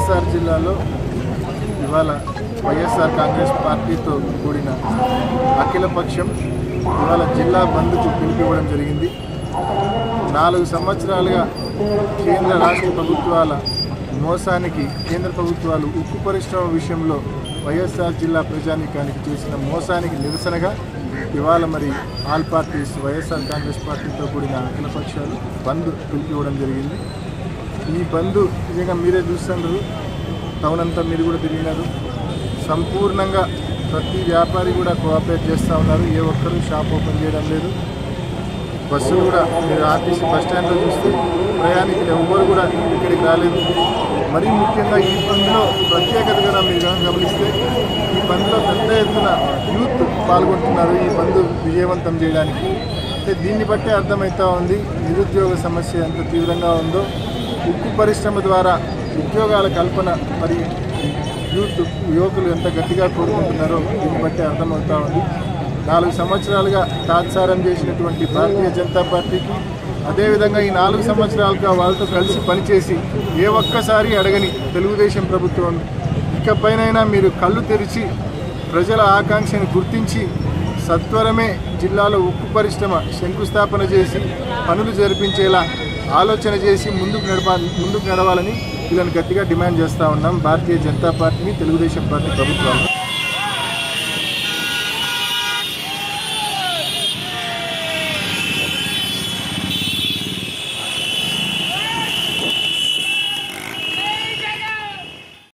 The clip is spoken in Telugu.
వైఎస్ఆర్ జిల్లాలో ఇవాళ వైఎస్ఆర్ కాంగ్రెస్ పార్టీతో కూడిన అఖిలపక్షం ఇవాళ జిల్లా బంద్కు పిలిపివ్వడం జరిగింది నాలుగు సంవత్సరాలుగా కేంద్ర రాష్ట్ర ప్రభుత్వాల మోసానికి కేంద్ర ప్రభుత్వాలు ఉక్కు పరిశ్రమ విషయంలో వైఎస్ఆర్ జిల్లా ప్రజానీకానికి చేసిన మోసానికి నిరసనగా ఇవాళ మరి ఆల్ పార్టీస్ వైఎస్ఆర్ కాంగ్రెస్ పార్టీతో కూడిన అఖిల పక్షాలు బంద్ పిలిపివ్వడం జరిగింది ఈ బంద్ నిజంగా మీరే చూస్తున్నారు టౌన్ అంతా మీరు కూడా తిరిగినారు సంపూర్ణంగా ప్రతి వ్యాపారి కూడా కోఆపరేట్ చేస్తూ ఉన్నారు ఏ ఒక్కరూ షాప్ ఓపెన్ చేయడం లేదు బస్సులు కూడా మీరు ఆర్టీసీ బస్ స్టాండ్లో చూస్తే ప్రయాణికులు ఎవ్వరు కూడా ఇక్కడికి రాలేదు మరీ ముఖ్యంగా ఈ బంద్లో ప్రత్యేకత కూడా మీరు కనుక గమనిస్తే ఈ బంద్లో పెద్ద ఎత్తున యూత్ పాల్గొంటున్నారు ఈ బంద్ విజయవంతం చేయడానికి అంటే దీన్ని బట్టే అర్థమవుతా ఉంది నిరుద్యోగ సమస్య ఎంత తీవ్రంగా ఉందో ఉక్కు పరిశ్రమ ద్వారా ఉద్యోగాల కల్పన మరి యూత్ యువకులు ఎంత గట్టిగా కోరుకుంటున్నారో దీన్ని బట్టి అర్థమవుతా ఉంది నాలుగు సంవత్సరాలుగా తాత్సారం చేసినటువంటి భారతీయ జనతా పార్టీకి అదేవిధంగా ఈ నాలుగు సంవత్సరాలుగా వాళ్ళతో కలిసి పనిచేసి ఏ ఒక్కసారి అడగని తెలుగుదేశం ప్రభుత్వం ఇకపైనైనా మీరు కళ్ళు తెరిచి ప్రజల ఆకాంక్షను గుర్తించి సత్వరమే జిల్లాలో ఉక్కు పరిశ్రమ శంకుస్థాపన చేసి పనులు జరిపించేలా ఆలోచన చేసి ముందుకు నడప ముందుకు నడవాలని వీళ్ళని గట్టిగా డిమాండ్ చేస్తూ ఉన్నాం భారతీయ జనతా పార్టీని తెలుగుదేశం పార్టీ ప్రభుత్వాలు